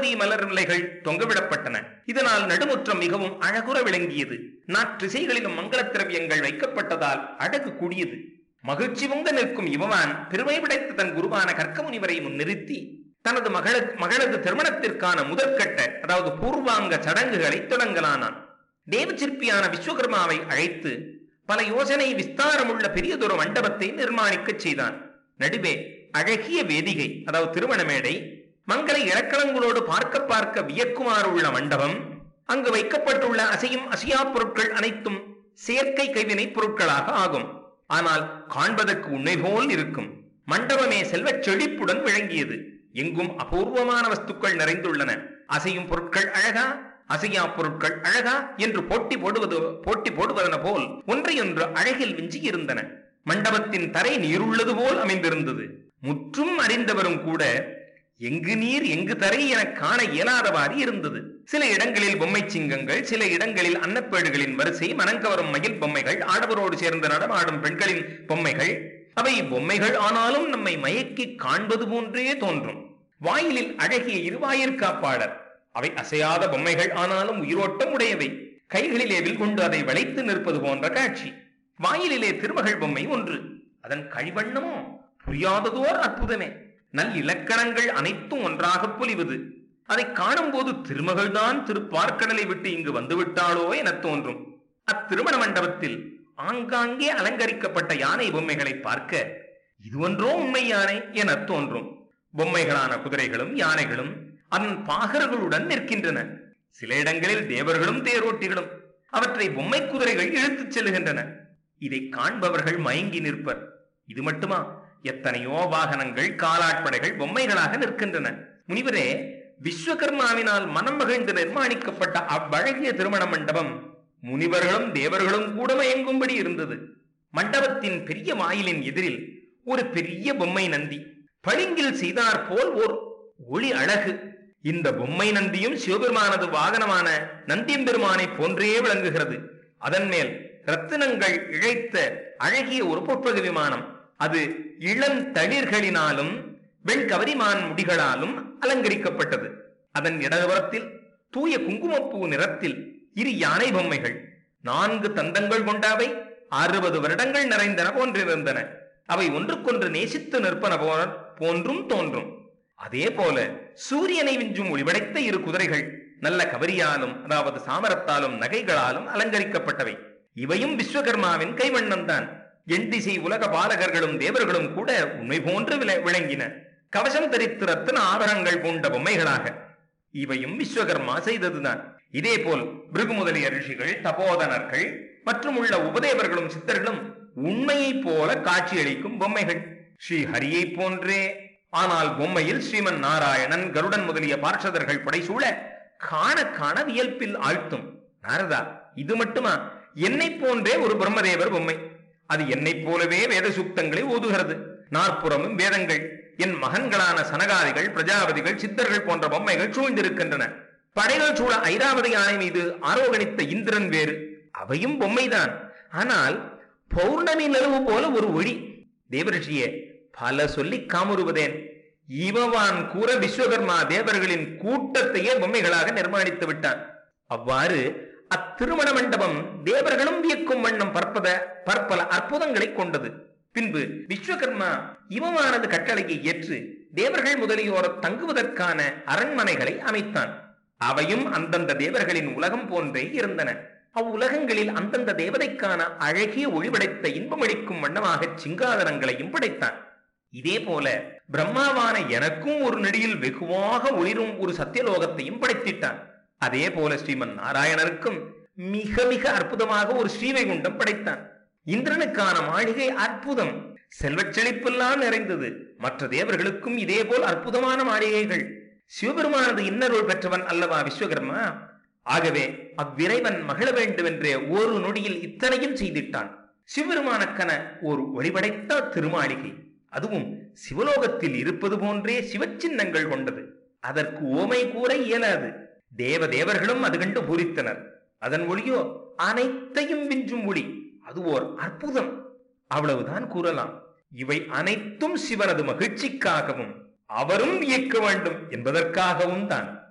செவ்வந்தி மலர் நிலைகள் தொங்கவிடப்பட்டன இதனால் நடுமுற்றம் மிகவும் அழகுற விளங்கியது நாற்றிசைகளிலும் மங்களத் திரவியங்கள் வைக்கப்பட்டதால் அழகு கூடியது மகிழ்ச்சி பொங்க நிற்கும் இவவான் பெருமை படைத்த தன் குருவான கற்கமுனிவரை முன்னிறுத்தி தனது மகள மகளது திருமணத்திற்கான முதற்கட்ட அதாவது பூர்வாங்க சடங்குகளை தொடங்கலானான் தேவச்சிற்பியான விஸ்வகர்மாவை அழைத்து பல யோசனை விஸ்தாரமுள்ள பெரியதொரு மண்டபத்தை நிர்மாணிக்கச் செய்தான் நடுவே அழகிய வேதிகை அதாவது திருமண மேடை மங்கள இலக்கணங்களோடு பார்க்க பார்க்க வியக்குமாறு உள்ள மண்டபம் அங்கு வைக்கப்பட்டுள்ள அசையும் அசையா பொருட்கள் அனைத்தும் செயற்கை கைவினைப் பொருட்களாக ஆகும் ஆனால் காண்பதற்கு உண்மை போல் இருக்கும் மண்டபமே செல்வச் செழிப்புடன் விளங்கியது எங்கும் அபூர்வமான வஸ்துக்கள் நிறைந்துள்ளன அசையும் பொருட்கள் அழகா அசையா பொருட்கள் அழகா என்று போட்டி போடுவது போட்டி போடுவதன போல் ஒன்றையொன்று அழகில் விஞ்சி இருந்தன மண்டபத்தின் தரை நீருள்ளது போல் அமைந்திருந்தது முற்றும் அறிந்தவரும் கூட எங்கு நீர் எங்கு தரை என காண இயலாதவாறு இருந்தது சில இடங்களில் பொம்மை சிங்கங்கள் சில இடங்களில் அன்னப்பேடுகளின் வரிசை மனங்கவரும் மயில் பொம்மைகள் ஆடவரோடு சேர்ந்து நடமாடும் பெண்களின் பொம்மைகள் அவை பொம்மைகள் ஆனாலும் நம்மை மயக்கி காண்பது போன்றே தோன்றும் வாயிலில் அழகிய இருவாயிற் காப்பாளர் அவை அசையாத பொம்மைகள் ஆனாலும் உயிரோட்டம் உடையவை கைகளிலே வில் கொண்டு அதை வளைத்து நிற்பது போன்ற காட்சி வாயிலிலே திருமகள் பொம்மை ஒன்று அதன் கழிவண்ணமோ புரியாததோர் அற்புதமே நல் இலக்கணங்கள் அனைத்தும் ஒன்றாக பொலிவது அதை காணும் போது திருமகள்தான் திருப்பார்க்கடலை விட்டு இங்கு வந்துவிட்டாளோ என தோன்றும் அத்திருமண மண்டபத்தில் ஆங்காங்கே அலங்கரிக்கப்பட்ட யானை பொம்மைகளை பார்க்க இது ஒன்றோ உண்மை யானை என தோன்றும் பொம்மைகளான குதிரைகளும் யானைகளும் அதன் பாகர்களுடன் நிற்கின்றன சில இடங்களில் தேவர்களும் தேரோட்டிகளும் அவற்றை பொம்மை குதிரைகள் இழுத்துச் செல்லுகின்றன இதை காண்பவர்கள் மயங்கி நிற்பர் இது மட்டுமா எத்தனையோ வாகனங்கள் காலாட்படைகள் பொம்மைகளாக நிற்கின்றன முனிவரே விஸ்வகர்மாவினால் மனம் மகிழ்ந்து நிர்மாணிக்கப்பட்ட அவ்வழகிய திருமண மண்டபம் முனிவர்களும் தேவர்களும் கூட மயங்கும்படி இருந்தது மண்டபத்தின் பெரிய வாயிலின் எதிரில் ஒரு பெரிய பொம்மை நந்தி பளிங்கில் செய்தார் போல் ஓர் ஒளி அழகு இந்த பொம்மை நந்தியும் சிவபெருமானது வாகனமான நந்தியம்பெருமானை போன்றே விளங்குகிறது அதன் மேல் ரத்தினங்கள் இழைத்த அழகிய ஒரு பொற்பகு விமானம் அது இளந்தளிர்களினாலும் வெண்கவரிமான் முடிகளாலும் அலங்கரிக்கப்பட்டது அதன் இடதுபுறத்தில் தூய குங்குமப்பூ நிறத்தில் இரு யானை பொம்மைகள் நான்கு தந்தங்கள் கொண்டவை அறுபது வருடங்கள் நிறைந்தன போன்றிருந்தன அவை ஒன்றுக்கொன்று நேசித்து நிற்பன போல போன்றும் தோன்றும் அதே போல சூரியனை விஞ்சும் ஒளிபடைத்த இரு குதிரைகள் நல்ல கவரியாலும் அதாவது சாமரத்தாலும் நகைகளாலும் அலங்கரிக்கப்பட்டவை இவையும் விஸ்வகர்மாவின் கைவண்ணம் தான் என் திசை உலக பாலகர்களும் தேவர்களும் கூட உண்மை போன்று விள- விளங்கின கவசம் தரித்து ரத்தின ஆபரணங்கள் பூண்ட பொம்மைகளாக இவையும் விஸ்வகர்மா செய்ததுதான் இதேபோல் பிருகு முதலிய ரிஷிகள் தபோதனர்கள் மற்றும் உள்ள உபதேவர்களும் சித்தர்களும் உண்மையைப் போல காட்சியளிக்கும் பொம்மைகள் ஸ்ரீ ஹரியைப் போன்றே ஆனால் பொம்மையில் ஸ்ரீமன் நாராயணன் கருடன் முதலிய பார்ஷதர்கள் புடைசூழ காண காண வியல்பில் ஆழ்த்தும் நாரதா இது மட்டுமா என்னைப் போன்றே ஒரு பிரம்மதேவர் பொம்மை அது என்னைப் போலவே வேத சூக்தங்களை ஓதுகிறது நாற்புறமும் வேதங்கள் என் மகன்களான சனகாதிகள் பிரஜாபதிகள் சித்தர்கள் போன்ற பொம்மைகள் சூழ்ந்திருக்கின்றன படைகள் சூழ ஐராவதி யானை மீது ஆரோகணித்த இந்திரன் வேறு அவையும் பொம்மைதான் ஆனால் பௌர்ணமி நிலவு போல ஒரு ஒளி தேவரிஷியே பல சொல்லி காமுறுவதேன் இவவான் கூற விஸ்வகர்மா தேவர்களின் கூட்டத்தையே பொம்மைகளாக நிர்மாணித்து விட்டான் அவ்வாறு அத்திருமண மண்டபம் தேவர்களும் வியக்கும் வண்ணம் பற்பத பற்பல அற்புதங்களை கொண்டது பின்பு விஸ்வகர்மா இவமானது கட்டளையை ஏற்று தேவர்கள் முதலியோர் தங்குவதற்கான அரண்மனைகளை அமைத்தான் அவையும் அந்தந்த தேவர்களின் உலகம் போன்றே இருந்தன அவ்வுலகங்களில் அந்தந்த தேவதைக்கான அழகிய ஒளிபடைத்த இன்பமளிக்கும் வண்ணமாக சிங்காதனங்களையும் படைத்தான் இதே போல பிரம்மாவான எனக்கும் ஒரு நெடியில் வெகுவாக ஒளிரும் ஒரு சத்தியலோகத்தையும் படைத்திட்டான் அதே போல ஸ்ரீமன் நாராயணருக்கும் மிக மிக அற்புதமாக ஒரு ஸ்ரீவைகுண்டம் படைத்தான் இந்திரனுக்கான மாளிகை அற்புதம் செல்வச் செழிப்பெல்லாம் நிறைந்தது மற்ற தேவர்களுக்கும் இதே போல் அற்புதமான மாளிகைகள் சிவபெருமானது இன்னருள் பெற்றவன் அல்லவா விஸ்வகர்மா ஆகவே அவ்விறைவன் மகிழ வேண்டும் என்றே ஒரு நொடியில் இத்தனையும் செய்திட்டான் சிவபெருமானக்கன ஒரு ஒளிபடைத்த திருமாளிகை அதுவும் சிவலோகத்தில் இருப்பது போன்றே சிவச்சின்னங்கள் கொண்டது அதற்கு ஓமை கூற இயலாது தேவ தேவர்களும் அது கண்டு பூரித்தனர் அதன் ஒளியோ அனைத்தையும் விஞ்சும் ஒளி அது ஓர் அற்புதம் அவ்வளவுதான் கூறலாம் இவை அனைத்தும் சிவனது மகிழ்ச்சிக்காகவும் அவரும் இயக்க வேண்டும் என்பதற்காகவும் தான்